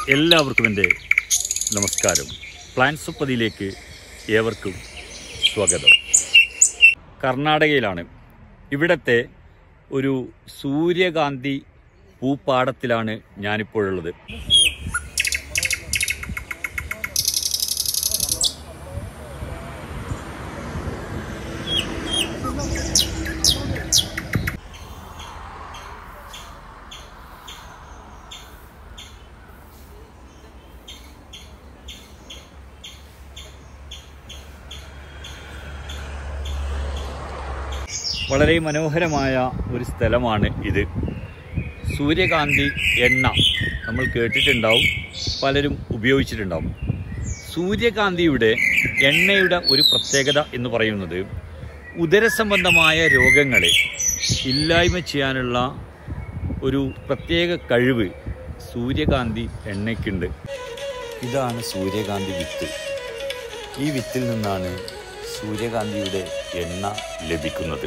എല്ലാവർക്കും എൻ്റെ നമസ്കാരം പ്ലാൻസ് പതിയിലേക്ക് ഏവർക്കും സ്വാഗതം കർണാടകയിലാണ് ഇവിടത്തെ ഒരു സൂര്യകാന്തി പൂപ്പാടത്തിലാണ് ഞാനിപ്പോഴുള്ളത് വളരെ മനോഹരമായ ഒരു സ്ഥലമാണ് ഇത് സൂര്യകാന്തി എണ്ണ നമ്മൾ കേട്ടിട്ടുണ്ടാവും പലരും ഉപയോഗിച്ചിട്ടുണ്ടാവും സൂര്യകാന്തിയുടെ എണ്ണയുടെ ഒരു പ്രത്യേകത എന്ന് പറയുന്നത് ഉദരസംബന്ധമായ രോഗങ്ങളെ ഇല്ലായ്മ ചെയ്യാനുള്ള ഒരു പ്രത്യേക കഴിവ് സൂര്യകാന്തി എണ്ണയ്ക്കുണ്ട് ഇതാണ് സൂര്യകാന്തി വിത്ത് ഈ വിത്തിൽ നിന്നാണ് സൂര്യകാന്തിയുടെ എണ്ണ ലഭിക്കുന്നത്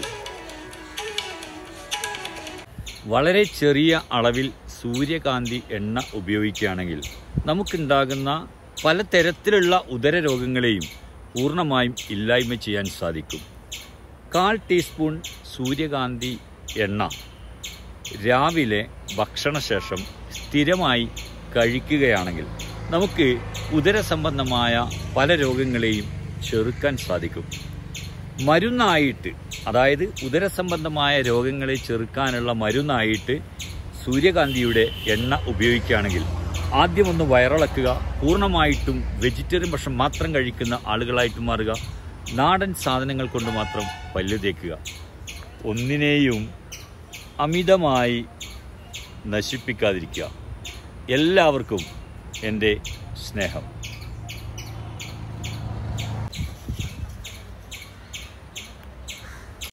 വളരെ ചെറിയ അളവിൽ സൂര്യകാന്തി എണ്ണ ഉപയോഗിക്കുകയാണെങ്കിൽ നമുക്കുണ്ടാകുന്ന പലതരത്തിലുള്ള ഉദര രോഗങ്ങളെയും പൂർണ്ണമായും ഇല്ലായ്മ ചെയ്യാൻ സാധിക്കും കാൽ ടീസ്പൂൺ സൂര്യകാന്തി എണ്ണ രാവിലെ ഭക്ഷണശേഷം സ്ഥിരമായി കഴിക്കുകയാണെങ്കിൽ നമുക്ക് ഉദര സംബന്ധമായ പല രോഗങ്ങളെയും ചെറുക്കാൻ സാധിക്കും മരുന്നായിട്ട് അതായത് ഉദരസംബന്ധമായ രോഗങ്ങളെ ചെറുക്കാനുള്ള മരുന്നായിട്ട് സൂര്യകാന്തിയുടെ എണ്ണ ഉപയോഗിക്കുകയാണെങ്കിൽ ആദ്യം ഒന്ന് വയറിളക്കുക പൂർണ്ണമായിട്ടും വെജിറ്റേറിയൻ ഭക്ഷണം മാത്രം കഴിക്കുന്ന ആളുകളായിട്ട് മാറുക നാടൻ സാധനങ്ങൾ കൊണ്ട് മാത്രം പല്ല് തേക്കുക ഒന്നിനെയും അമിതമായി നശിപ്പിക്കാതിരിക്കുക എല്ലാവർക്കും എൻ്റെ സ്നേഹം